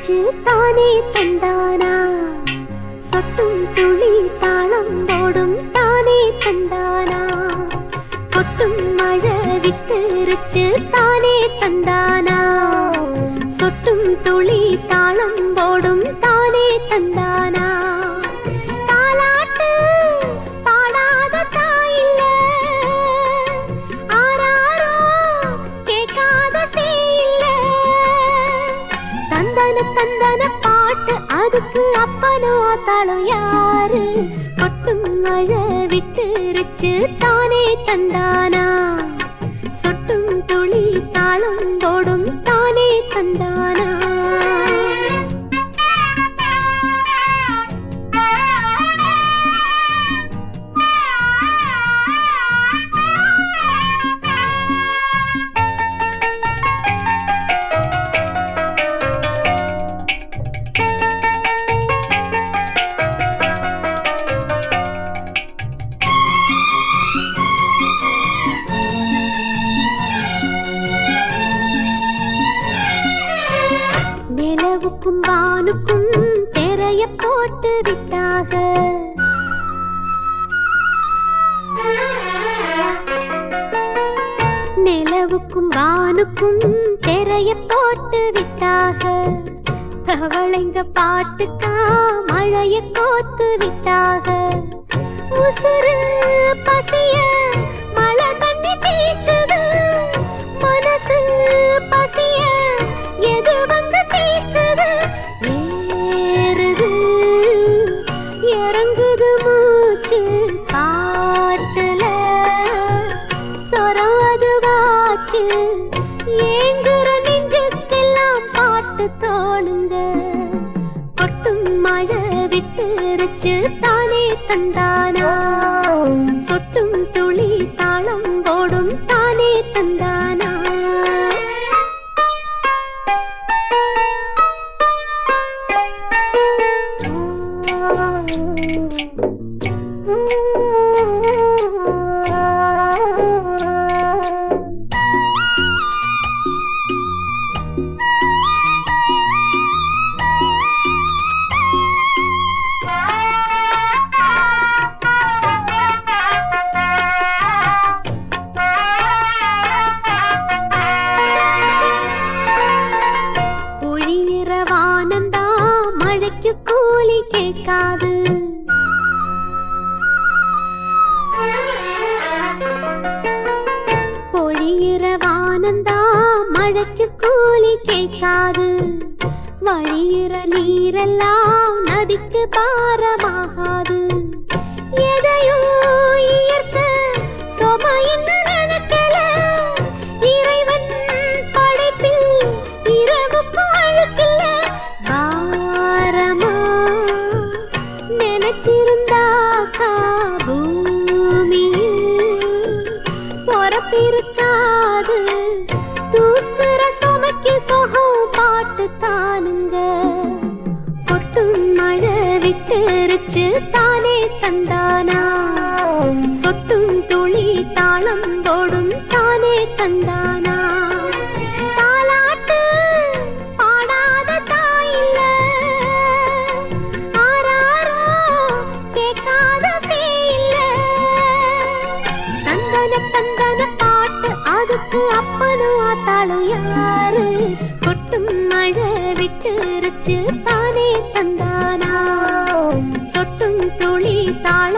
விட்டுருச்சு தானே தந்தானா சொட்டும் துளி தாளம் போடும் தானே தந்தானா கொட்டும் மழை விட்டுருச்சு தானே தந்தானா சொட்டும் துளி தாளம் போடும் தானே தந்தானா தாலாட்டு பாடாத தாயில்ல ஆராரோ கேட்காத சேயில்ல தந்தன தந்தன பாட்டு அதுக்கு அப்பனும் ஆத்தாளும் யாரு கொட்டும் மழை விட்டுருச்சு தானே தந்தானா சொட்டும் துளி தாளம் போடும் தானே தந்தானா நிலவுக்கும் வானுக்கும் தெரைய போட்டு விட்டாக நிலவுக்கும் வானுக்கும் தெரைய போட்டு விட்டாக கவளைங்க பாட்டுக்கா மழைய கோத்து விட்டாக உசுறு பசிய மழை தண்ணி தீக்குது மனசு பசிய எது வந்து தீக்குது ஏறுது இறங்குது மூச்சு காட்டுல சொரம் அதுவாச்சு ஏங்குற நெஞ்சுக்கெல்லாம் பாட்டு தோணுங்க கொட்டும் மழை விட்டுருச்சு தானே தந்தானா சொட்டும் துளி தாளம் போடும் தானே தந்தானா பொழியிற வானந்தா மழைக்கு கூலி கேட்காது பொழியிற வானந்தா மழைக்கு கூலி கேட்காது வழியிற நீரெல்லாம் நதிக்கு பாரமாகாது எதையோ இயற்கை சுமைன்னு நினைக்கல இறைவன் படைப்பில் இரவுக்கு அழுக்கில்ல பாரமா நினைச்சிருந்தாக்கா பூமியில் பொறப்பிருக்காது தூக்குற சுமைக்கு சொகம் பாட்டு தானுங்க கொட்டும் மழை விட்டுருச்சு தானே தந்தானா சொட்டும் துளி தாளம் போடும் தானே தந்தானா தாலாட்டு பாடாத தாயில்ல ஆராரோ கேட்காத சேயில்ல தந்தன தந்தன பாட்டு அதுக்கு அப்பனும் ஆத்தாளும் யாரு கொட்டும் மழை விட்டுருச்சு தானே தந்தானா சொட்டும் துளி தாள